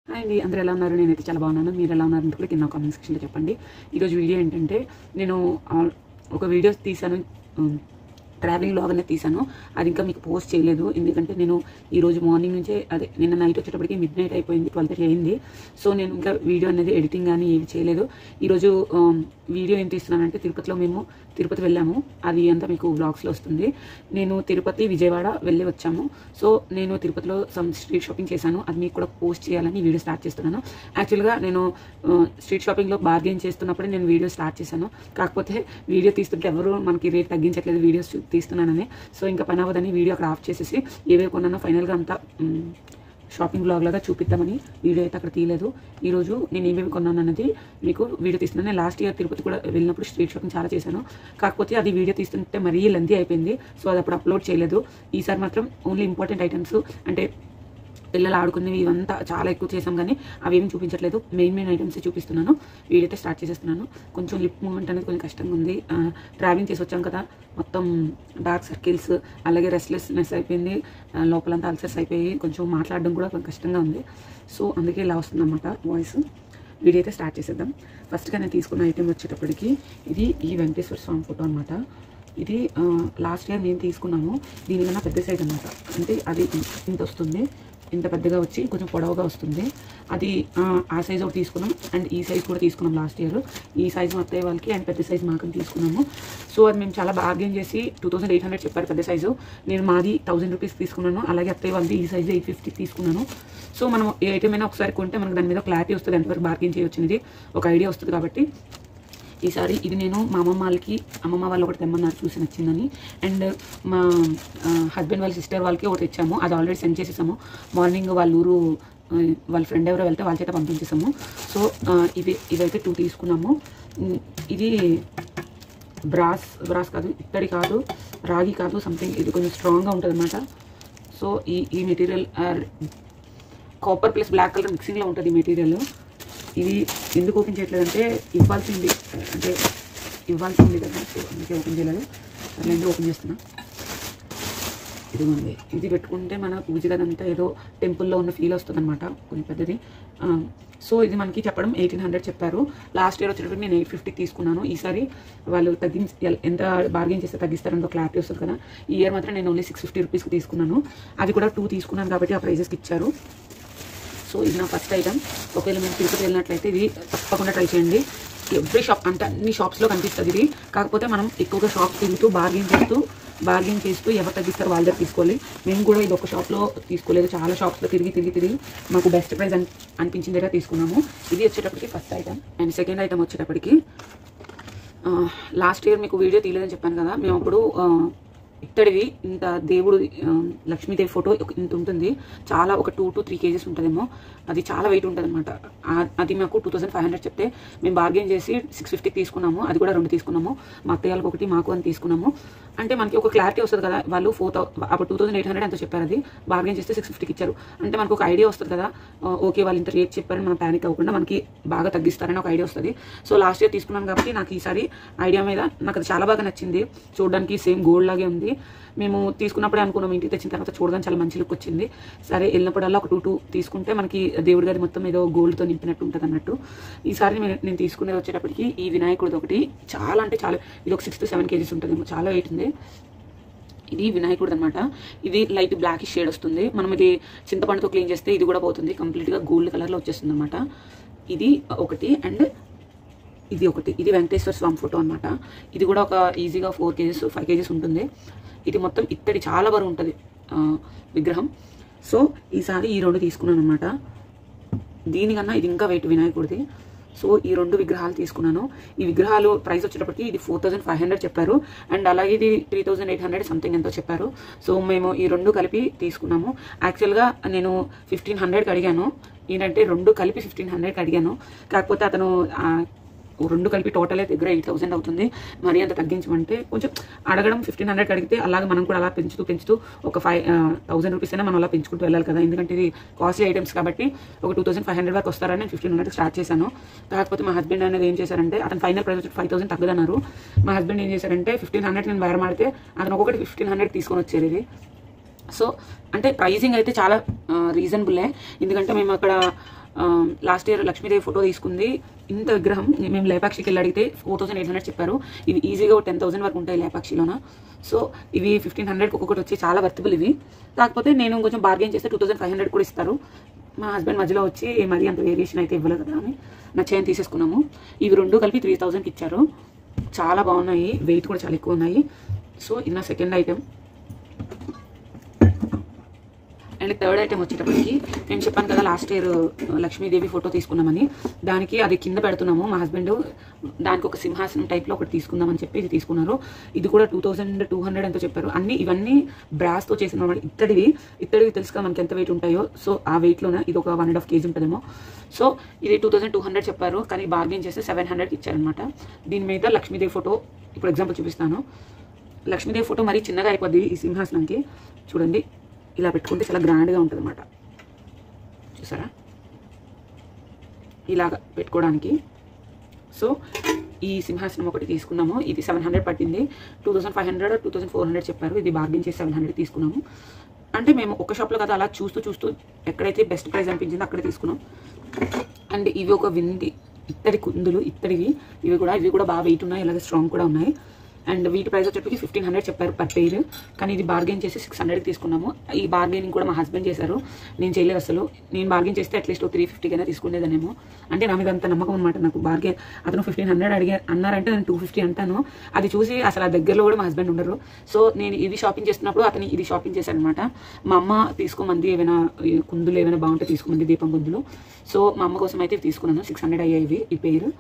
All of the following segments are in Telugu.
హాయ్ అండి అందరూ ఎలా ఉన్నారు నేనైతే చాలా బాగున్నాను మీరు ఎలా ఉన్నారు కూడా కింద కామెంట్ సెక్షన్లో చెప్పండి ఈరోజు వీడియో ఏంటంటే నేను ఆ, ఒక వీడియో తీశాను ట్రావెలింగ్ లాగ్ అనేది తీశాను అది ఇంకా మీకు పోస్ట్ చేయలేదు ఎందుకంటే నేను ఈ రోజు మార్నింగ్ నుంచే అదే నిన్న నైట్ వచ్చేటప్పటికి మిడ్ నైట్ అయిపోయింది ట్వెల్వ్ థర్టీ అయింది సో నేను ఇంకా వీడియో అనేది ఎడిటింగ్ కానీ ఏవి చేయలేదు ఈరోజు ఆమ్, వీడియో ఏం తీస్తున్నానంటే తిరుపతిలో మేము తిరుపతి వెళ్ళాము అది అంతా మీకు వ్లాగ్స్లో వస్తుంది నేను తిరుపతి విజయవాడ వెళ్ళి వచ్చాము సో నేను తిరుపతిలో సమ్ స్ట్రీట్ షాపింగ్ చేశాను అది మీకు కూడా పోస్ట్ చేయాలని వీడియో స్టార్ట్ చేస్తున్నాను యాక్చువల్గా నేను ఆ, స్ట్రీట్ షాపింగ్లో బార్గెన్ చేస్తున్నప్పుడే నేను వీడియో స్టార్ట్ చేశాను కాకపోతే వీడియో తీస్తుంటే ఎవరు మనకి రేట్ తగ్గించట్లేదు వీడియోస్ చూ- తీస్తున్నానని సో ఇంకా పని అవ్వదని వీడియో అక్కడ ఆఫ్ చేసేసి ఏవేవి కొన్నానో ఫైనల్గా అంతా మ్, షాపింగ్ బ్లాగ్ లాగా చూపిద్దామని వీడియో అయితే అక్కడ తీయలేదు ఈరోజు నేను ఏమేమి కొన్నాను అన్నది మీకు వీడియో తీస్తున్నాను నేను లాస్ట్ ఇయర్ తిరుపతి కూడా వెళ్ళినప్పుడు స్ట్రీట్ షాపింగ్ చాలా చేశాను కాకపోతే అది వీడియో తీస్తుంటే మరీ లెంతీ అయిపోయింది సో అది అప్పుడు అప్లోడ్ చేయలేదు ఈసారి మాత్రం ఓన్లీ ఇంపార్టెంట్ ఐటమ్స్ అంటే పిల్లలు ఆడుకునేవి ఇవంతా చాలా ఎక్కువ చేసాం కానీ అవి ఏమి చూపించట్లేదు మెయిన్ మెయిన్ ఐటమ్స్ చూపిస్తున్నాను వీడియో అయితే స్టార్ట్ చేసేస్తున్నాను కొంచెం లిప్ మూమెంట్ అనేది కొంచెం కష్టంగా ఉంది ట్రావెలింగ్ చేసి వచ్చాం కదా మొత్తం డార్క్ సర్కిల్స్ అలాగే రెస్ట్లెస్నెస్ అయిపోయింది ఆ, లోపలంతా అల్సర్స్ అయిపోయి కొంచెం మాట్లాడడం కూడా కొంచెం కష్టంగా ఉంది సో అందుకే ఇలా వస్తుంది అనమాట వాయిస్ వీడియో అయితే స్టార్ట్ చేసేద్దాం ఫస్ట్గా నేను తీసుకున్న ఐటెం వచ్చేటప్పటికి ఇది ఈ వెంకటేశ్వర స్వామి ఫోటో అనమాట ఇది లాస్ట్ ఇయర్ మేము తీసుకున్నాము దీనికన్నా పెద్ద సైజ్ అనమాట అంటే అది ఇంత వస్తుంది ఇంత పెద్దగా వచ్చి కొంచెం పొడవుగా వస్తుంది అది ఆ, ఆ సైజ్ ఒకటి తీసుకున్నాం అండ్ ఈ సైజ్ కూడా తీసుకున్నాం లాస్ట్ ఇయర్ ఈ సైజ్ మా అత్తయ్య వాళ్ళకి అండ్ పెద్ద సైజ్ మాకు తీసుకున్నాము సో అది మేము చాలా బార్గెన్ చేసి టూ థౌసండ్ ఎయిట్ హండ్రెడ్ చెప్పారు పెద్ద సైజు నేను మాది థౌసండ్ రూపీస్ తీసుకున్నాను అలాగే అత్తయ్య వాళ్ళది ఈ సైజ్ ఎయిట్ ఫిఫ్టీ తీసుకున్నాను సో మనం ఏ ఐటమ్ అయినా ఒకసారి కొంటే మనకు దాని మీద క్లారిటీ వస్తుంది ఎంతవరకు బార్గెన్ చేయొచ్చు అనేది ఒక ఐడియా వస్తుంది కాబట్టి ఈసారి ఇది నేను మా అమ్మమ్మ వాళ్ళకి అమ్మమ్మ వాళ్ళు ఒకటి తెమ్మన్నారు చూసి నచ్చిందని అండ్ మా హస్బెండ్ వాళ్ళ సిస్టర్ వాళ్ళకి ఒకటి ఇచ్చాము అది ఆల్రెడీ సెండ్ చేసేసాము మార్నింగ్ వాళ్ళ ఊరు ఆ, వాళ్ళ ఫ్రెండ్ ఎవరో వెళ్తే వాళ్ళ చేత పంపించేసాము సో ఆ, ఇవి ఇవైతే టూ తీసుకున్నాము ఉమ్, ఇది బ్రాస్ బ్రాస్ కాదు ఇత్తడి కాదు రాగి కాదు సంథింగ్ ఇది కొంచెం స్ట్రాంగ్గా ఉంటుంది అనమాట సో ఈ ఈ material copper plus black colour మిక్సింగ్లో ఉంటుంది ఈ మెటీరియల్ ఇది ఎందుకు ఓపెన్ చేయట్లేదంటే ఇవ్వాల్సింది అంటే ఇవ్వాల్సింది కదా సో అందుకే ఓపెన్ చేయలేదు సరే ఎందుకు ఓపెన్ చేస్తున్నా ఇదిగోండి ఇది పెట్టుకుంటే మన పూజ గదంతా ఏదో టెంపుల్లో ఉన్న ఫీల్ వస్తుంది అనమాట కొంచెం పెద్దది ఆ, సో ఇది మనకి చెప్పడం ఎయిటీన్ హండ్రెడ్ చెప్పారు లాస్ట్ ఇయర్ వచ్చేటప్పుడు నేను ఎయిట్ ఫిఫ్టీ తీసుకున్నాను ఈసారి వాళ్ళు తగ్గించి ఎల్- ఎంత బార్గెన్ చేస్తే తగ్గిస్తారో క్లారిటీ వస్తుంది కదా ఈ ఇయర్ మాత్రం నేను ఓన్లీ సిక్స్ ఫిఫ్టీ రూపీస్కి తీసుకున్నాను అది కూడా టూ తీసుకున్నాను కాబట్టి ఆ ప్రైజెస్కి ఇచ్చారు సో ఇది నా ఫస్ట్ ఐటమ్ ఒకవేళ మేము తిరుపతి వెళ్ళినట్లయితే ఇది తప్పకుండా ట్రై చేయండి ఎవ్రీ షాప్ అంటే అన్ని షాప్స్లో కనిపిస్తుంది ఇది కాకపోతే మనం ఎక్కువగా షాప్ తిరుగుతూ బార్గెన్ చేస్తూ బార్గెన్ చేస్తూ ఎవరు తగ్గిస్తారో వాళ్ళ దగ్గర తీసుకోవాలి మేము కూడా ఇది ఒక షాప్లో తీసుకోలేదు చాలా షాప్స్లో తిరిగి తిరిగి తిరిగి మాకు బెస్ట్ ప్రైస్ అని అనిపించిన దగ్గర తీసుకున్నాము ఇది వచ్చేటప్పటికి first item and second item వచ్చేటప్పటికి లాస్ట్ ఇయర్ మీకు వీడియో తీయలేదని చెప్పాను కదా మేము అప్పుడు ఆ, ఇత్తడివి ఇంత దేవుడు ఆ, లక్ష్మీదేవి ఫోటో ఒక- ఇంత ఉంటుంది చాలా ఒక టూ టు త్రీ కేజీస్ ఉంటుందేమో అది చాలా వెయిట్ ఉంటుంది అనమాట అది మాకు టూ థౌసండ్ ఫైవ్ హండ్రెడ్ చెప్తే మేము బార్గెన్ చేసి సిక్స్ ఫిఫ్టీకి తీసుకున్నాము అది కూడా రెండు తీసుకున్నాము మా అత్తయ్యలకు ఒకటి మాకు అని తీసుకున్నాము అంటే మనకి ఒక క్లారిటీ వస్తుంది కదా వాళ్ళు ఫోర్ థౌ అప్పుడు టూ థౌసండ్ ఎయిట్ హండ్రెడ్ అంత చెప్పారు అది బార్గెన్ చేస్తే సిక్స్ ఫిఫ్టీకి ఇచ్చారు అంటే మనకు ఒక ఐడియా వస్తుంది కదా ఆ, ఓకే వాళ్ళు ఇంత రేట్ చెప్పారని మనం ప్యానిక్ అవ్వకుండా మనకి బాగా తగ్గిస్తారని ఒక ఐడియా వస్తుంది సో లాస్ట్ ఇయర్ తీసుకున్నాను కాబట్టి నాకు ఈసారి ఐడియా మీద నాకు అది చాలా బాగా నచ్చింది చూడడానికి సేమ్ గోల్డ్ లాగే ఉంది మేము తీసుకున్నప్పుడే అనుకున్నాం ఇంటికి తెచ్చిన తర్వాత చూడడానికి చాలా మంచి లుక్ వచ్చింది సరే వెళ్ళినప్పుడల్లా ఒక టూ టూ తీసుకుంటే మనకి దేవుడి గారి మొత్తం ఏదో గోల్డ్తో నింపినట్టు ఉంటుంది అన్నట్టు ఈసారి నేను నేను తీసుకునేది వచ్చేటప్పటికి ఈ వినాయకుడిది ఒకటి చాలా అంటే చాలా ఇది ఒక సిక్స్ టు సెవెన్ కేజీస్ ఉంటుంది చాలా వెయిట్ ఉంది ఇది వినాయకుడు అనమాట ఇది లైట్ బ్లాక్ షేడ్ వస్తుంది మనం ఇది చింతపండుతో క్లీన్ చేస్తే ఇది కూడా పోతుంది కంప్లీట్గా గోల్డ్ కలర్లో వచ్చేస్తుంది అనమాట ఇది ఒకటి అండ్ ఇది ఒకటి ఇది వెంకటేశ్వర స్వామి ఫోటో అనమాట ఇది కూడా ఒక ఈజీగా ఫోర్ కేజీస్ ఫైవ్ కేజీస్ ఉంటుంది ఇది మొత్తం ఇత్తడి చాలా బరువు ఉంటుంది ఆ, విగ్రహం సో ఈసారి ఈ రెండు తీసుకున్నాను అనమాట దీనికన్నా ఇది ఇంకా వెయిట్ వినాయకుడిది సో ఈ రెండు విగ్రహాలు తీసుకున్నాను ఈ విగ్రహాలు ప్రైస్ వచ్చేటప్పటికి ఇది ఫోర్ థౌసండ్ ఫైవ్ హండ్రెడ్ చెప్పారు అండ్ అలాగే ఇది three thousand eight hundred something ఎంతో చెప్పారు సో మేము ఈ రెండు కలిపి తీసుకున్నాము యాక్చువల్గా నేను ఫిఫ్టీన్ హండ్రెడ్కి అడిగాను ఏంటంటే రెండు కలిపి ఫిఫ్టీన్ హండ్రెడ్కి అడిగాను కాకపోతే అతను ఆ, రెండు కలిపి టోటల్ అయితే దగ్గర ఎయిట్ థౌసండ్ అవుతుంది మరి అంత తగ్గించమంటే కొంచెం అడగడం ఫిఫ్టీన్ హండ్రెడ్ అడిగితే అలాగే మనం కూడా అలా పెంచుతూ పెంచుతూ ఒక ఫైవ్ థౌసండ్ రూపీస్ అయినా మనం అలా పెంచుకుంటూ వెళ్ళాలి కదా ఎందుకంటే ఇది కాస్ట్లీ ఐటమ్స్ కాబట్టి ఒక టూ థౌసండ్ ఫైవ్ హండ్రెడ్ వరకు వస్తారని నేను ఫిఫ్టీన్ హండ్రెడ్ స్టార్ట్ చేశాను కాకపోతే మా హస్బెండ్ అనేది ఏం చేశారంటే అతను ఫైనల్ ప్రైస్ వచ్చి ఫైవ్ థౌసండ్ తగ్గదన్నారు మా హస్బెండ్ ఏం చేశారంటే ఫిఫ్టీన్ హండ్రెడ్ నేను బేరం ఆడితే అతను ఒక్కొక్కటి ఫిఫ్టీన్ హండ్రెడ్ తీసుకొని వచ్చారు ఇది సో అంటే ప్రైజింగ్ అయితే చాలా రీజనబుల్లే ఎందుకంటే మేము అక్కడ లాస్ట్ ఇయర్ లక్ష్మీదేవి ఫోటో తీసుకుంది ఇంత విగ్రహం మేము లేపాక్షికి వెళ్ళి అడిగితే ఫోర్ థౌసండ్ ఎయిట్ హండ్రెడ్ చెప్పారు ఇవి ఈజీగా టెన్ థౌసండ్ వరకు ఉంటాయి లేపాక్షిలోన సో ఇవి ఫిఫ్టీన్ హండ్రెడ్కి ఒక్కొక్కటి వచ్చి చాలా వర్తబుల్ ఇవి కాకపోతే నేను కొంచెం బార్గెన్ చేస్తే టూ థౌసండ్ ఫైవ్ హండ్రెడ్ కూడా ఇస్తారు మా హస్బెండ్ మధ్యలో వచ్చి మరీ అంత వేరియేషన్ అయితే ఇవ్వలేదు కదా అని నచ్చాయని తీసేసుకున్నాము ఇవి రెండు కలిపి త్రీ థౌసండ్కి ఇచ్చారు చాలా బాగున్నాయి వెయిట్ కూడా చాలా ఎక్కువ ఉన్నాయి సో ఇది నా second item and third item వచ్చేటప్పటికి నేను చెప్పాను కదా లాస్ట్ ఇయర్ లక్ష్మీదేవి ఫోటో తీసుకున్నామని దానికి అది కింద పెడుతున్నాము మా హస్బెండ్ దానికి ఒక సింహాసనం టైప్లో ఒకటి తీసుకుందామని చెప్పి ఇది తీసుకున్నారు ఇది కూడా టూ థౌసండ్ టూ హండ్రెడ్ ఎంతో చెప్పారు అన్ని ఇవన్నీ బ్రాస్తో చేసిన వాడు ఇత్తడివి ఇత్తడివి తెలుసు కదా మనకి ఎంత వెయిట్ ఉంటాయో సో ఆ వెయిట్లోనే ఇది ఒక వన్ అండ్ హాఫ్ కేజీ ఉంటుందేమో సో ఇది టూ థౌసండ్ టూ హండ్రెడ్ చెప్పారు కానీ బార్గెన్ చేస్తే సెవెన్ హండ్రెడ్కి ఇచ్చారనమాట దీని మీద లక్ష్మీదేవి ఫోటో ఇప్పుడు ఎగ్జాంపుల్ చూపిస్తాను లక్ష్మీదేవి ఫోటో మరీ చిన్నగా అయిపోద్ది ఈ సింహాసనంకి చూడండి ఇలా పెట్టుకుంటే చాలా గ్రాండ్గా ఉంటుంది అనమాట చూసారా ఇలాగ పెట్టుకోవడానికి సో ఈ సింహాసనం ఒకటి తీసుకున్నాము ఇది సెవెన్ హండ్రెడ్ పట్టింది two thousand five hundred two thousand four hundred చెప్పారు ఇది బార్గెన్ చేసి సెవెన్ హండ్రెడ్ తీసుకున్నాము అంటే మేము ఒక షాప్లో కదా అలా చూస్తూ చూస్తూ ఎక్కడైతే బెస్ట్ ప్రైస్ అనిపించిందో అక్కడే తీసుకున్నాం అండ్ ఇవి ఒక వింది ఇత్తడి కుందులు ఇత్తడివి ఇవి కూడా ఇవి కూడా బాగా వెయిట్ ఉన్నాయి అలాగే స్ట్రాంగ్ కూడా ఉన్నాయి అండ్ వీటి ప్రైస్ వచ్చేప్పటికి ఫిఫ్టీన్ హండ్రెడ్ చెప్పారు పర్ పేర్ కానీ ఇది బార్గెన్ చేసి సిక్స్ హండ్రెడ్కి తీసుకున్నాము ఈ బార్గెనింగ్ కూడా మా హస్బెండ్ చేశారు నేను చేయలేదు అసలు నేను బార్గెన్ చేస్తే అట్లీస్ట్ త్రీ ఫిఫ్టీకైనా తీసుకునేదనేమో అంటే నా మీద అంత నమ్మకం అనమాట నాకు బార్గెన్ అతను ఫిఫ్టీన్ హండ్రెడ్ అడిగా అన్నారంటే నేను టూ ఫిఫ్టీ అంటాను అది చూసి అసలు ఆ దగ్గరలో కూడా మా హస్బెండ్ ఉండరు సో నేను ఇది షాపింగ్ చేస్తున్నప్పుడు అతను ఇది షాపింగ్ చేశారనమాట మా అమ్మ తీసుకోమంది ఏమైనా ఈ కుందులు ఏమైనా బాగుంటే తీసుకోమంది దీపం కుందులు సో మా అమ్మ కోసం అయితే ఇవి తీసుకున్నాను సిక్స్ హండ్రెడ్ అయ్యాయి ఈ పేరు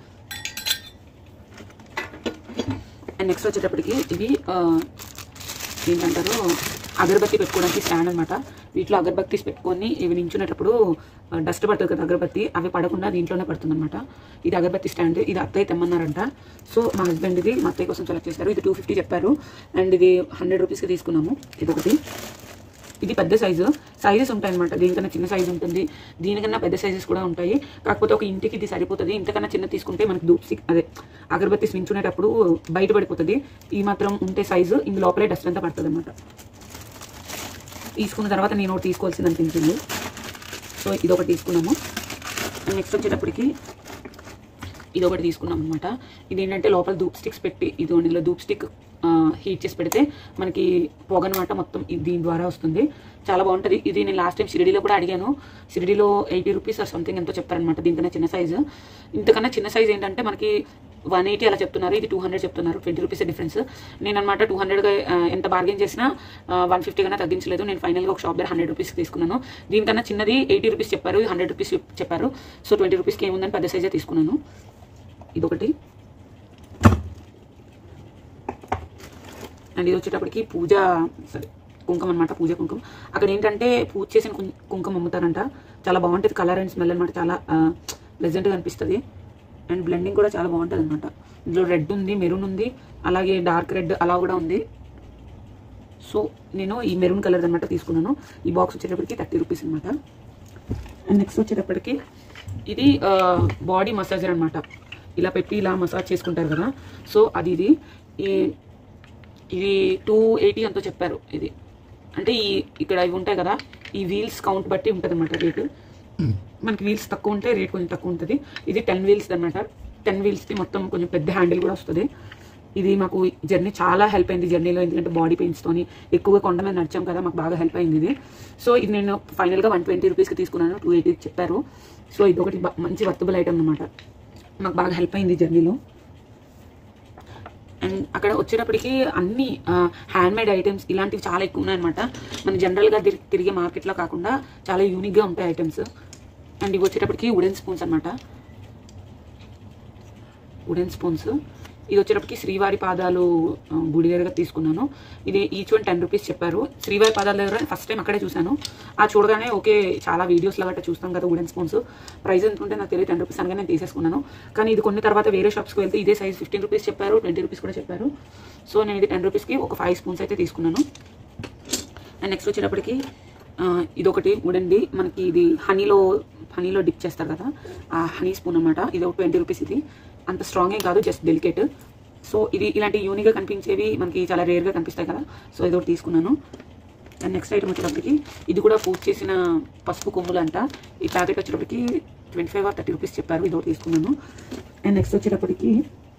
అండ్ నెక్స్ట్ వచ్చేటప్పటికి ఇవి ఆ, ఏంటంటారు అగరబత్తి పెట్టుకోవడానికి స్టాండ్ అనమాట వీటిలో అగరబత్తీస్ పెట్టుకొని ఇవి నించునేటప్పుడు డస్ట్ పడుతుంది కదా అగరబత్తి అవి పడకుండా దీంట్లోనే పడుతుంది అనమాట ఇది అగరబత్తి స్టాండ్ ఇది అత్తయ్య తెమ్మన్నారంట సో మా హస్బెండ్ ఇది మా అత్తయ్య కోసం సెలెక్ట్ చేశారు ఇది టూ ఫిఫ్టీ చెప్పారు అండ్ ఇది హండ్రెడ్ రూపీస్కి తీసుకున్నాము ఇది ఒకటి ఇది పెద్ద సైజు సైజెస్ ఉంటాయి అనమాట దీనికన్నా చిన్న సైజు ఉంటుంది దీనికన్నా పెద్ద సైజెస్ కూడా ఉంటాయి కాకపోతే ఒక ఇంటికి ఇది సరిపోతుంది ఇంతకన్నా చిన్న తీసుకుంటే మనకి ధూప్ స్టిక్ అదే అగరబత్తి స్వించునేటప్పుడు బయట పడిపోతుంది ఈ మాత్రం ఉంటే సైజు ఇందు లోపలే డస్ట్ అంతా పడుతుంది అనమాట తీసుకున్న తర్వాత నేను ఒకటి తీసుకోవాల్సింది అనిపించింది సో ఇది ఒకటి తీసుకున్నాము అండ్ నెక్స్ట్ వచ్చేటప్పటికి ఇది ఒకటి తీసుకున్నాం అనమాట ఇది ఏంటంటే లోపల ధూప్ స్టిక్స్ పెట్టి ఇది ఇందులో ధూప్ స్టిక్ హీట్ చేసి పెడితే మనకి పొగ అనమాట మొత్తం ఇది దీని ద్వారా వస్తుంది చాలా బాగుంటుంది ఇది నేను లాస్ట్ టైం షిరిడీలో కూడా అడిగాను షిరిడీలో ఎయిటీ రూపీస్ ఆర్ సంథింగ్ ఎంతో చెప్పారనమాట దీనికన్నా చిన్న సైజు ఇంతకన్నా చిన్న సైజ్ ఏంటంటే మనకి వన్ ఎయిటీ అలా చెప్తున్నారు ఇది టూ హండ్రెడ్ చెప్తున్నారు ట్వంటీ రూపీస్ డిఫరెన్స్ నేను అనమాట టూ హండ్రెడ్గా ఎంత బార్గెన్ చేసినా వన్ ఫిఫ్టీ కన్నా తగ్గించలేదు నేను ఫైనల్గా ఒక షాప్ దగ్గర హండ్రెడ్ రూపీస్ తీసుకున్నాను దీనికన్నా చిన్నది ఎయిటీ రూపీస్ చెప్పారు హండ్రెడ్ రూపీస్ చెప్పారు సో ట్వంటీ రూపీస్కి ఏముందని పెద్ద సైజే తీసుకున్నాను ఇదొకటి అండ్ ఇది వచ్చేటప్పటికి పూజ సరే కుంకుమ అనమాట పూజ కుంకుమ అక్కడ ఏంటంటే పూజ చేసిన కుం- కుంకుమ అమ్ముతారంట చాలా బాగుంటుంది కలర్ అండ్ స్మెల్ అనమాట చాలా ప్లెజెంట్గా అనిపిస్తుంది అండ్ బ్లెండింగ్ కూడా చాలా బాగుంటుంది అనమాట ఇందులో రెడ్ ఉంది మెరూన్ ఉంది అలాగే డార్క్ రెడ్ అలా కూడా ఉంది సో నేను ఈ మెరూన్ కలర్ అనమాట తీసుకున్నాను ఈ బాక్స్ వచ్చేటప్పటికి థర్టీ రూపీస్ అనమాట అండ్ నెక్స్ట్ వచ్చేటప్పటికి ఇది బాడీ మసాజర్ అనమాట ఇలా పెట్టి ఇలా మసాజ్ చేసుకుంటారు కదా సో అది ఇది ఈ ఇది టూ ఎయిటీ అంతో చెప్పారు ఇది అంటే ఈ ఇక్కడ ఇవి ఉంటాయి కదా ఈ వీల్స్ కౌంట్ బట్టి ఉంటుంది అనమాట రేటు మనకి వీల్స్ తక్కువ ఉంటే రేట్ కొంచెం తక్కువ ఉంటుంది ఇది టెన్ వీల్స్ అనమాట టెన్ వీల్స్కి మొత్తం కొంచెం పెద్ద హ్యాండిల్ కూడా వస్తుంది ఇది మాకు జర్నీ చాలా హెల్ప్ అయింది జర్నీలో ఎందుకంటే బాడీ పెయిన్స్తోని ఎక్కువగా కొండ మీద నడిచాం కదా మాకు బాగా హెల్ప్ అయింది ఇది సో ఇది నేను ఫైనల్గా వన్ ట్వంటీ రూపీస్కి తీసుకున్నాను టూ ఎయిటీ చెప్పారు సో ఇది ఒకటి బ- మంచి వర్తబుల్ ఐటమ్ అనమాట నాకు బాగా హెల్ప్ అయింది జర్నీలో అండ్ అక్కడ వచ్చేటప్పటికి అన్ని హ్యాండ్ మేడ్ ఐటమ్స్ ఇలాంటివి చాలా ఎక్కువ ఉన్నాయన్నమాట మన జనరల్గా తిరి- తిరిగే మార్కెట్లో కాకుండా చాలా యూనిక్గా ఉంటాయి ఐటమ్స్ అండ్ ఇవి వచ్చేటప్పటికి వుడెన్ స్పూన్స్ అనమాట వుడెన్ స్పూన్స్ ఇది వచ్చేటప్పటికి శ్రీవారి పాదాలు ఆ, గుడి దగ్గర తీసుకున్నాను ఇది ఈచ్ వన్ టెన్ రూపీస్ చెప్పారు శ్రీవారి పాదాల దగ్గర ఫస్ట్ టైం అక్కడే చూశాను ఆ చూడగానే ఓకే చాలా వీడియోస్లో గట్రా చూస్తాం కదా వుడెన్ స్పూన్స్ ప్రైస్ ఎంత ఉంటే నాకు తెలియదు టెన్ రూపీస్ అనగా నేను తీసేసుకున్నాను కానీ ఇది కొన్ని తర్వాత వేరే షాప్స్కి వెళ్తే ఇదే సైజ్ ఫిఫ్టీన్ రూపీస్ చెప్పారు ట్వంటీ రూపీస్ కూడా చెప్పారు సో నేను ఇది టెన్ రూపీస్కి ఒక ఫైవ్ స్పూన్స్ అయితే తీసుకున్నాను అండ్ నెక్స్ట్ వచ్చేటప్పటికి ఆ, ఇదొకటి వుడెన్ది మనకి ఇది హనీలో హనీలో డిప్ చేస్తారు కదా ఆ హనీ స్పూన్ అనమాట ఇది ఒక ట్వంటీ రూపీస్ ఇది అంత స్ట్రాంగ్ ఏం కాదు జస్ట్ డెలికేట్ సో ఇది ఇలాంటి యూనిక్గా కనిపించేవి మనకి చాలా రేర్గా కనిపిస్తాయి కదా సో ఇది ఒకటి తీసుకున్నాను అండ్ నెక్స్ట్ ఐటమ్ వచ్చేటప్పటికి ఇది కూడా పూజ చేసిన పసుపు కొమ్ములు అంట ఈ ప్యాకెట్ వచ్చేటప్పటికి twenty five or thirty rupees చెప్పారు ఇది ఒకటి తీసుకున్నాను అండ్ నెక్స్ట్ వచ్చేటప్పటికి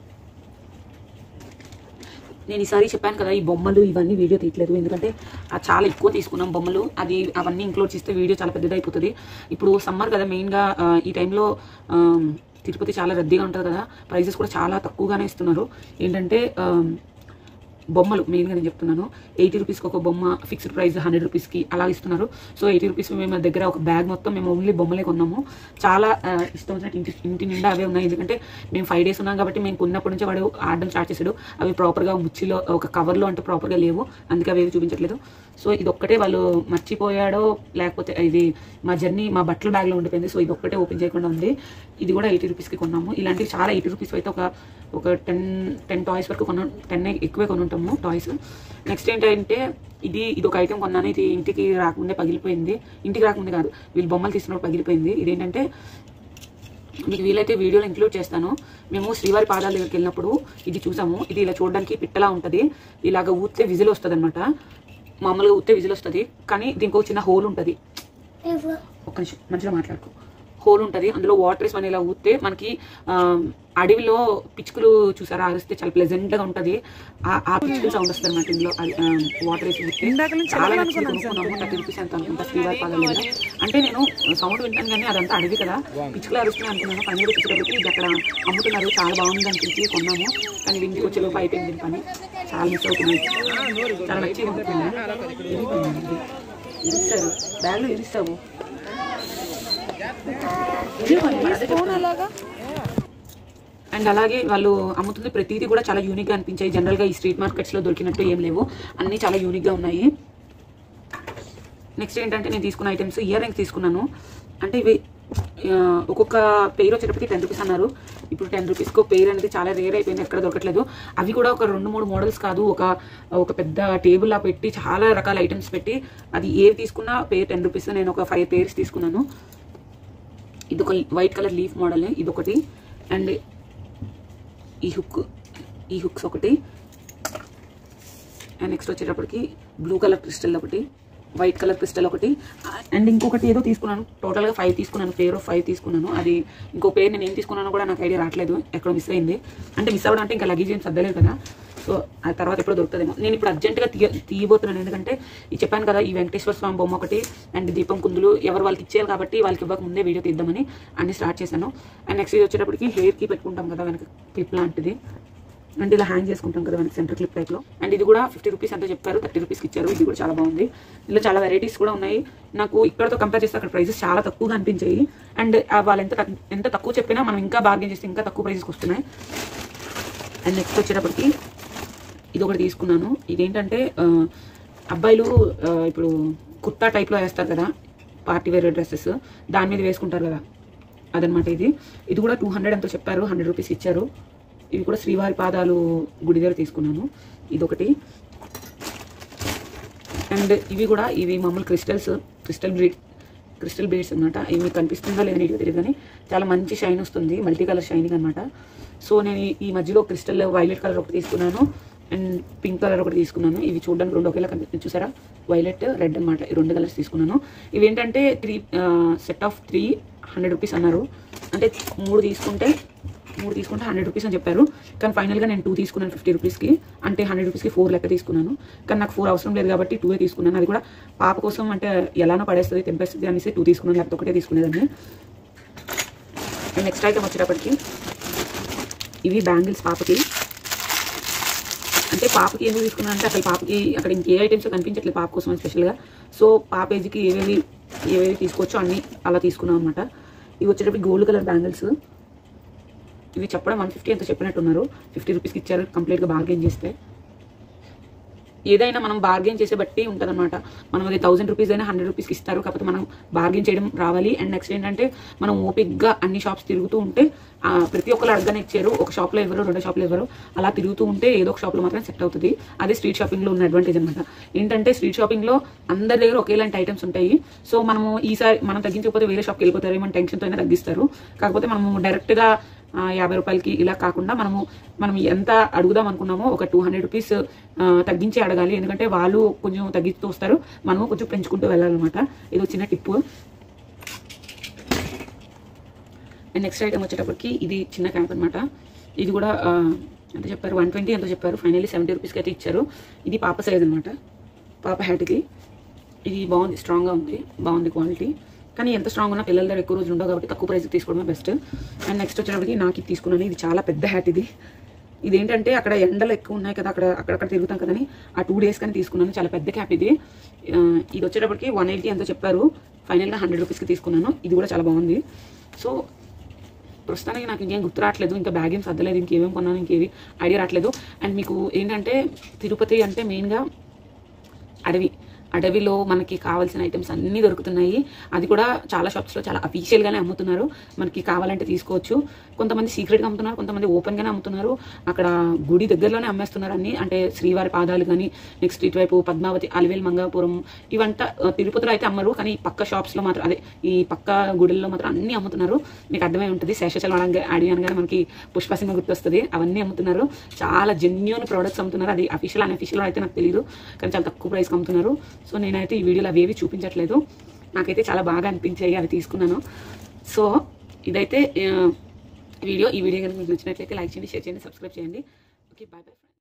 నేను ఈసారి చెప్పాను కదా ఈ బొమ్మలు ఇవన్నీ వీడియో తీయట్లేదు ఎందుకంటే ఆ చాలా ఎక్కువ తీసుకున్నాం బొమ్మలు అది అవన్నీ ఇంక్లూడ్ చేస్తే వీడియో చాలా పెద్దదైపోతుంది ఇప్పుడు సమ్మర్ కదా మెయిన్గా ఆ, ఈ టైంలో ఆ, తిరుపతి చాలా రద్దీగా ఉంటుంది కదా ప్రైజెస్ కూడా చాలా తక్కువగానే ఇస్తున్నారు ఏంటంటే ఆ, బొమ్మలు మెయిన్గా నేను చెప్తున్నాను ఎయిటీ రూపీస్కి ఒక బొమ్మ ఫిక్స్డ్ ప్రైస్ హండ్రెడ్ రూపీస్కి అలా ఇస్తున్నారు సో ఎయిటీ రూపీస్ మేము దగ్గర ఒక బ్యాగ్ మొత్తం మేము ఓన్లీ బొమ్మలే కొన్నాము చాలా ఆ, ఇష్టం వచ్చినట్టు ఇంటి ఇంటి నిండా అవే ఉన్నాయి ఎందుకంటే మేము ఫైవ్ డేస్ ఉన్నాం కాబట్టి మేము కొన్నప్పటి నుంచి వాడు ఆడడం స్టార్ట్ చేశాడు అవి ప్రాపర్గా ముచ్చిలో ఒక కవర్లో అంటే ప్రాపర్గా లేవు అందుకే అవి ఏవి చూపించట్లేదు సో ఇది ఒక్కటే వాళ్ళు మర్చిపోయాడో లేకపోతే ఇది మా జర్నీ మా బట్టల బ్యాగ్లో ఉండిపోయింది సో ఇది ఒక్కటే ఓపెన్ చేయకుండా ఉంది ఇది కూడా ఎయిటీ రూపీస్కి కొన్నాము ఇలాంటివి చాలా ఎయిటీ రూపీస్ అయితే ఒక ఒక టెన్ టెన్ టాయ్స్ వరకు కొన టెన్ ఎక్కువే కొని ఉంటాము టాయ్స్ నెక్స్ట్ ఏంటంటే ఇది ఇది ఒక ఐటెం కొన్నాను ఇది ఇంటికి రాకముందే పగిలిపోయింది ఇంటికి రాకముందే కాదు వీళ్ళు బొమ్మలు తీసినప్పుడు పగిలిపోయింది ఇదేంటంటే మీకు వీలైతే వీడియోలో ఇంక్లూడ్ చేస్తాను మేము శ్రీవారి పాదాల దగ్గరికి వెళ్ళినప్పుడు ఇది చూసాము ఇది ఇలా చూడడానికి పిట్టలా ఉంటుంది ఇలాగ ఊస్తే విజిల్ వస్తుంది అనమాట మామూలుగా ఊస్తే విజిల్ వస్తుంది కానీ దీనికి ఒక చిన్న హోల్ ఉంటుంది ఒక్క నిమిషం మంచిగా మాట్లాడుకో హోల్ ఉంటుంది అందులో వాటర్ వేసి మనం ఇలా ఊస్తే మనకి ఆ, అడవిలో పిచ్చుకలు చూసారా అరిస్తే చాలా ప్లెజెంట్ గా ఉంటది ఆ ఆ పిచ్చుకలు సౌండ్ వస్తుంది అనమాట ఇందులో అది వాటర్ వేసి ఊస్తే చాలా నచ్చింది కొనుక్కున్నాము థర్టీ రూపీస్ ఎంత అనుకుంటా శ్రీవారి పాదాల దగ్గర అంటే నేను సౌండ్ వింటాను కానీ అదంతా అడవి కదా పిచ్చుకలు అరుస్తున్నాయి అనుకున్నాను పని కూడా వచ్చేటప్పటికి ఇది అక్కడ అమ్ముతున్నారు చాలా బాగుంది అనిపించి కొన్నాము కానీ ఇది ఇంటికి వచ్చే లోపు అయిపోయింది దీని పని చాలా మిస్ అవుతున్నాయి చాలా మంచిగా ఉంటుంది ఇస్తారు బ్యాగ్లో ఇరిస్తావు అండ్ అలాగే వాళ్ళు అమ్ముతుంది ప్రతిదీ కూడా చాలా యూనిక్గా అనిపించాయి జనరల్గా ఈ స్ట్రీట్ మార్కెట్స్లో దొరికినట్టు ఏం లేవు అన్నీ చాలా యూనిక్గా ఉన్నాయి నెక్స్ట్ ఏంటంటే నేను తీసుకున్న ఐటమ్స్ ఇయర్ రింగ్స్ తీసుకున్నాను అంటే ఇవి ఆ, ఒక్కొక్క పెయిర్ వచ్చేటప్పటికి టెన్ రూపీస్ అన్నారు ఇప్పుడు టెన్ రూపీస్కి ఒక పెయిర్ అనేది చాలా రేర్ అయిపోయింది ఎక్కడ దొరకట్లేదు అవి కూడా ఒక రెండు మూడు మోడల్స్ కాదు ఒక ఒక పెద్ద టేబుల్ లా పెట్టి చాలా రకాల ఐటమ్స్ పెట్టి అది ఏవి తీసుకున్నా పేర్ టెన్ రూపీస్ నేను ఒక ఫైవ్ పేర్స్ తీసుకున్నాను ఇది ఒక వైట్ కలర్ లీఫ్ మోడల్ ఇది ఒకటి అండ్ ఈ హుక్ ఈ హుక్స్ ఒకటి అండ్ నెక్స్ట్ వచ్చేటప్పటికి బ్లూ కలర్ క్రిస్టల్ ఒకటి వైట్ కలర్ క్రిస్టల్ ఒకటి అండ్ ఇంకొకటి ఏదో తీసుకున్నాను టోటల్గా ఫైవ్ తీసుకున్నాను పేర్ ఆఫ్ ఫైవ్ తీసుకున్నాను అది ఇంకో పేరు నేను ఏం తీసుకున్నానో కూడా నాకు ఐడియా రావట్లేదు ఎక్కడ మిస్ అయింది అంటే మిస్ అవ్వడం అంటే ఇంకా లగేజ్ ఏం సర్దలేదు కదా సో ఆ తర్వాత ఎప్పుడు దొరుకుతుందేమో నేను ఇప్పుడు అర్జెంట్గా తీయ తీయబోతున్నాను ఎందుకంటే ఈ చెప్పాను కదా ఈ వెంకటేశ్వర స్వామి బొమ్మ ఒకటి అండ్ దీపం కుందులు ఎవరు వాళ్ళకి ఇచ్చేయాలి కాబట్టి వాళ్ళకి ఇవ్వక ముందే వీడియో తీద్దామని అన్ని స్టార్ట్ చేశాను అండ్ నెక్స్ట్ ఇది వచ్చేటప్పటికి హెయిర్కి పెట్టుకుంటాం కదా వెనక క్లిప్ లాంటిది అండ్ ఇలా హ్యాంగ్ చేసుకుంటాం కదా మనకి సెంటర్ క్లిప్ టైప్లో అండ్ ఇది కూడా ఫిఫ్టీ రూపీస్ అంతా చెప్పారు థర్టీ రూపీస్కి ఇచ్చారు ఇది కూడా చాలా బాగుంది ఇలా చాలా వెరైటీస్ కూడా ఉన్నాయి నాకు ఇక్కడతో కంపేర్ చేస్తే అక్కడ ప్రైసెస్ చాలా తక్కువగా అనిపించాయి అండ్ వాళ్ళు ఎంత తక్- ఎంత తక్కువ చెప్పినా మనం ఇంకా బార్గెన్ చేస్తే ఇంకా తక్కువ ప్రైసెస్కి వస్తున్నాయి అండ్ నెక్స్ట్ వచ్చేటప్పటికి ఇది ఒకటి తీసుకున్నాను ఇదేంటంటే ఆ, అబ్బాయిలు ఆ, ఇప్పుడు కుర్తా టైప్లో వేస్తారు కదా పార్టీ వేర్ డ్రెస్సెస్ దాని మీద వేసుకుంటారు కదా అదనమాట ఇది ఇది కూడా టూ హండ్రెడ్ ఎంతో చెప్పారు హండ్రెడ్ రూపీస్ ఇచ్చారు ఇవి కూడా శ్రీవారి పాదాలు గుడి దగ్గర తీసుకున్నాను ఇదొకటి అండ్ ఇవి కూడా ఇవి మామూలు crystals crystal breed crystal beads అనమాట ఇవి మీకు కనిపిస్తుందో లేదో నీట్గా తెలియదు కానీ చాలా మంచి షైన్ వస్తుంది మల్టీ కలర్ షైనింగ్ అనమాట సో నేను ఈ- ఈ మధ్యలో క్రిస్టల్ వైలెట్ కలర్ ఒకటి తీసుకున్నాను అండ్ పింక్ కలర్ ఒకటి తీసుకున్నాను ఇవి చూడడానికి రెండు ఒకేలా కనిపిస్తుంది చూసారా వైలెట్ రెడ్ అనమాట ఈ రెండు కలర్స్ తీసుకున్నాను ఇవి ఏంటంటే three set of three hundred rupees అన్నారు అంటే మూడు తీసుకుంటే మూడు తీసుకుంటే హండ్రెడ్ రూపీస్ అని చెప్పారు కానీ ఫైనల్గా నేను టూ తీసుకున్నాను ఫిఫ్టీ రూపీస్కి అంటే హండ్రెడ్ రూపీస్కి ఫోర్ లెక్క తీసుకున్నాను కానీ నాకు ఫోర్ అవసరం లేదు కాబట్టి టూ తీసుకున్నాను అది కూడా పాప కోసం అంటే ఎలానో పడేస్తుంది తెంపేస్తుంది అనేసి టూ తీసుకున్నాను లేకపోతే ఒకటే తీసుకునేదాన్ని అండ్ నెక్స్ట్ ఐటమ్ వచ్చేటప్పటికి ఇవి బ్యాంగిల్స్ పాపకి అంటే పాపకి ఎందుకు తీసుకున్నాను అంటే అసలు పాపకి అక్కడ ఇంకే ఐటమ్స్ కనిపించట్లేదు పాప కోసం స్పెషల్గా సో పాప ఏజ్కి ఏవేవి ఏవేవి తీసుకోవచ్చో అన్నీ అలా తీసుకున్నాం అనమాట ఇవి వచ్చేటప్పుడు గోల్డ్ కలర్ బ్యాంగిల్స్ ఇవి చెప్పడం వన్ ఫిఫ్టీ ఎంత చెప్పినట్టున్నారు ఫిఫ్టీ రూపీస్కి ఇచ్చారు కంప్లీట్గా బార్గెన్ చేస్తే ఏదైనా మనం బార్గెన్ చేసే బట్టి ఉంటుంది అనమాట మనం అది థౌసండ్ రూపీస్ అయినా హండ్రెడ్ రూపీస్కి ఇస్తారు కాకపోతే మనం బార్గెన్ చేయడం రావాలి అండ్ నెక్స్ట్ ఏంటంటే మనం ఓపిక్గా అన్ని షాప్స్ తిరుగుతూ ఉంటే ఆ, ప్రతి ఒక్కరు అడగనే ఇచ్చారు ఒక షాప్లో ఎవరు రెండో షాప్లో ఎవరు అలా తిరుగుతూ ఉంటే ఏదో ఒక షాప్లో మాత్రం సెట్ అవుతుంది అదే స్ట్రీట్ షాపింగ్లో ఉన్న అడ్వాంటేజ్ అనమాట ఏంటంటే స్ట్రీట్ షాపింగ్లో అందరి దగ్గర ఒకేలాంటి ఐటమ్స్ ఉంటాయి సో మనము ఈసారి మనం తగ్గించకపోతే వేరే షాప్కి వెళ్ళిపోతారు ఏమైనా టెన్షన్తో అయినా తగ్గిస్తారు కాకపోతే మనము డైరెక్ట్గా ఆ, యాభై రూపాయలకి ఇలా కాకుండా మనము మనం ఎంత అడుగుదాం అనుకున్నామో ఒక టూ హండ్రెడ్ రూపీస్ తగ్గించి అడగాలి ఎందుకంటే వాళ్ళు కొంచెం తగ్గిస్తూ వస్తారు మనము కొంచెం పెంచుకుంటూ వెళ్ళాలన్నమాట ఇది ఒక చిన్న టిప్పు అండ్ నెక్స్ట్ ఐటమ్ వచ్చేటప్పటికి ఇది చిన్న క్యాప్ అనమాట ఇది కూడా ఆ, ఎంత చెప్పారు వన్ ట్వంటీ ఎంతో చెప్పారు ఫైనల్లీ సెవెంటీ రూపీస్కి అయితే ఇచ్చారు ఇది పాప సైజ్ అనమాట పాప హ్యాట్కి ఇది బాగుంది స్ట్రాంగ్గా ఉంది బాగుంది క్వాలిటీ కానీ ఎంత స్ట్రాంగ్ ఉన్నా పిల్లల దగ్గర ఎక్కువ రోజులు ఉండవు కాబట్టి తక్కువ ప్రైస్కి తీసుకోవడమే బెస్ట్ అండ్ నెక్స్ట్ వచ్చేటప్పటికి నాకు ఇది తీసుకున్నాను ఇది చాలా పెద్ద హ్యాట్ ఇది ఇదేంటంటే అక్కడ ఎండలు ఎక్కువ ఉన్నాయి కదా అక్కడ అక్కడక్కడ తిరుగుతాం కదని ఆ టూ డేస్ కానీ తీసుకున్నాను చాలా పెద్ద క్యాప్ ఇది ఆ, ఇది వచ్చేటప్పటికి వన్ ఎయిటీ ఎంతో చెప్పారు ఫైనల్గా హండ్రెడ్ రూపీస్కి తీసుకున్నాను ఇది కూడా చాలా బాగుంది సో ప్రస్తుతానికి నాకు ఇంకేం గుర్తు రావట్లేదు ఇంకా బ్యాగ్ ఏం సర్దలేదు ఇంకేమేం కొన్నాను ఇంకేవి ఐడియా రావట్లేదు అండ్ మీకు ఏంటంటే తిరుపతి అంటే మెయిన్గా అడవి అడవిలో మనకి కావాల్సిన ఐటమ్స్ అన్నీ దొరుకుతున్నాయి అది కూడా చాలా షాప్స్లో చాలా అఫీషియల్గానే అమ్ముతున్నారు మనకి కావాలంటే తీసుకోవచ్చు కొంతమంది సీక్రెట్గా అమ్ముతున్నారు కొంతమంది ఓపెన్గానే అమ్ముతున్నారు అక్కడ గుడి దగ్గరలోనే అమ్మేస్తున్నారు అన్ని అంటే శ్రీవారి పాదాలు కానీ నెక్స్ట్ ఇటువైపు పద్మావతి అలివేల్ మంగాపురం ఇవంతా ఆ, తిరుపతిలో అయితే అమ్మరు కానీ ఈ పక్క షాప్స్లో మాత్రం అదే ఈ పక్క గుడుల్లో మాత్రం అన్నీ అమ్ముతున్నారు మీకు అర్థమై ఉంటుంది శేషచలం అడిగాను మనకి పుష్ప సినిమా గుర్తొస్తుంది అవన్నీ అమ్ముతున్నారు చాలా జెన్యున్ ప్రోడక్ట్స్ అమ్ముతున్నారు అది అఫీషియల్ అన్అఫీషియల్ అయితే నాకు తెలియదు కానీ చాలా తక్కువ ప్రైస్కి అమ్ముతున్నారు సో నేనైతే ఈ వీడియోలో అవేవి చూపించట్లేదు నాకైతే చాలా బాగా అనిపించాయి అవి తీసుకున్నాను సో ఇదైతే ఆ, వీడియో ఈ వీడియో కనుక మీకు నచ్చినట్లయితే లైక్ చేయండి షేర్ చేయండి సబ్స్క్రైబ్ చేయండి ఓకే బాయ్ బాయ్